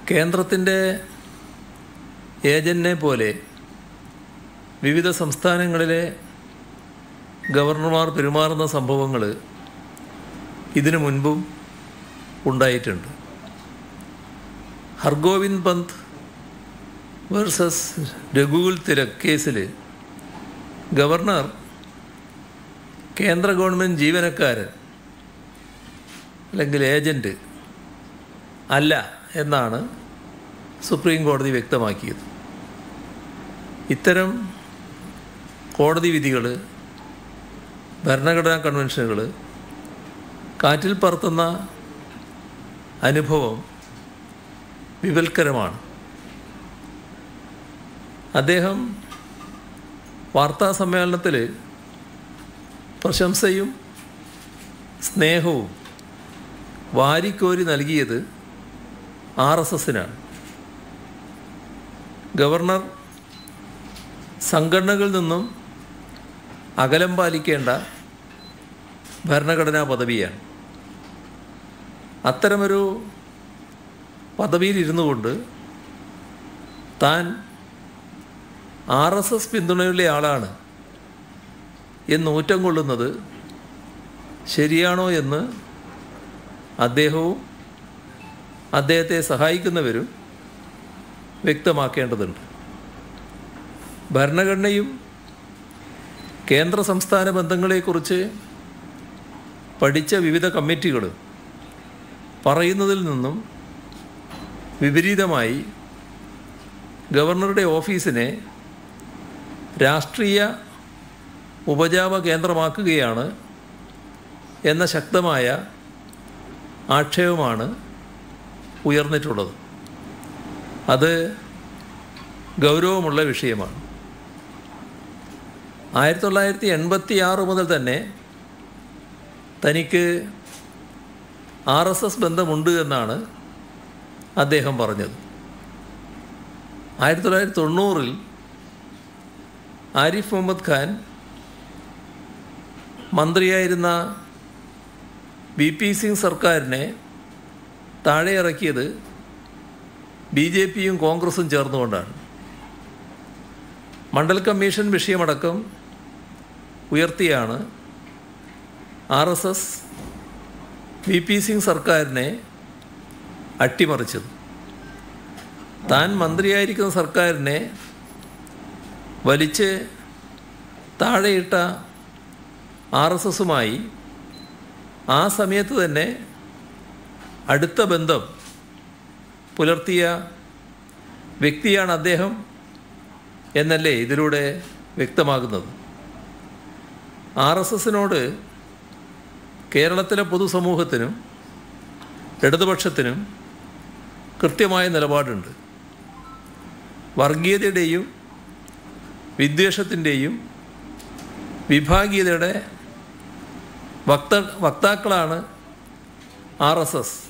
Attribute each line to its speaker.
Speaker 1: കേന്ദ്രത്തിൻ്റെ ഏജൻറ്റിനെ പോലെ വിവിധ സംസ്ഥാനങ്ങളിലെ ഗവർണർമാർ പെരുമാറുന്ന സംഭവങ്ങൾ ഇതിനു മുൻപും ഉണ്ടായിട്ടുണ്ട് ഹർഗോവിന്ദ് പന്ത് വേഴ്സസ് രഘുകുൽ തിലക് കേസിൽ ഗവർണർ കേന്ദ്ര ഗവൺമെൻറ് ജീവനക്കാരൻ അല്ലെങ്കിൽ ഏജൻറ്റ് അല്ല എന്നാണ് സുപ്രീം കോടതി വ്യക്തമാക്കിയത് ഇത്തരം കോടതി വിധികൾ ഭരണഘടനാ കൺവെൻഷനുകൾ കാറ്റിൽ പറത്തുന്ന അനുഭവം വിപൽക്കരമാണ് അദ്ദേഹം വാർത്താ സമ്മേളനത്തിൽ പ്രശംസയും സ്നേഹവും വാരിക്കോരി നൽകിയത് ആർ എസ് എസിനാണ് ഗവർണർ സംഘടനകളിൽ നിന്നും അകലം പാലിക്കേണ്ട ഭരണഘടനാ പദവിയാണ് അത്തരമൊരു പദവിയിൽ കൊണ്ട് താൻ ആർ എസ് എസ് പിന്തുണയുള്ള ആളാണ് എന്ന് ഊറ്റം കൊള്ളുന്നത് ശരിയാണോ എന്ന് അദ്ദേഹവും അദ്ദേഹത്തെ സഹായിക്കുന്നവരും വ്യക്തമാക്കേണ്ടതുണ്ട് ഭരണഘടനയും കേന്ദ്ര സംസ്ഥാന ബന്ധങ്ങളെക്കുറിച്ച് പഠിച്ച വിവിധ കമ്മിറ്റികൾ പറയുന്നതിൽ നിന്നും വിപരീതമായി ഗവർണറുടെ ഓഫീസിനെ രാഷ്ട്രീയ ഉപജാപ കേന്ദ്രമാക്കുകയാണ് എന്ന ശക്തമായ ആക്ഷേപമാണ് ഉയർന്നിട്ടുള്ളത് അത് ഗൗരവമുള്ള വിഷയമാണ് ആയിരത്തി തൊള്ളായിരത്തി എൺപത്തി ആറ് മുതൽ തന്നെ തനിക്ക് ആർ എസ് എസ് ബന്ധമുണ്ട് എന്നാണ് അദ്ദേഹം പറഞ്ഞത് ആയിരത്തി തൊള്ളായിരത്തി തൊണ്ണൂറിൽ ആരിഫ് മുഹമ്മദ് ഖാൻ മന്ത്രിയായിരുന്ന ബി പി സിംഗ് സർക്കാരിനെ താഴെ ഇറക്കിയത് ബി ജെ പിയും കോൺഗ്രസും ചേർന്നുകൊണ്ടാണ് മണ്ഡൽ കമ്മീഷൻ വിഷയമടക്കം ഉയർത്തിയാണ് R S S V P Singh സർക്കാരിനെ അട്ടിമറിച്ചത് താൻ മന്ത്രിയായിരിക്കുന്ന സർക്കാരിനെ വലിച്ച് താഴെയിട്ട ആർ എസ് എസുമായി ആ സമയത്ത് തന്നെ അടുത്ത ബന്ധം പുലർത്തിയ വ്യക്തിയാണ് അദ്ദേഹം എന്നല്ലേ ഇതിലൂടെ വ്യക്തമാകുന്നത് ആർ എസ് എസിനോട് കേരളത്തിലെ പൊതുസമൂഹത്തിനും ഇടതുപക്ഷത്തിനും കൃത്യമായ നിലപാടുണ്ട് വർഗീയതയുടെയും വിദ്വേഷത്തിൻ്റെയും വിഭാഗീയതയുടെ വക്ത വക്താക്കളാണ് ആർ എസ് എസ്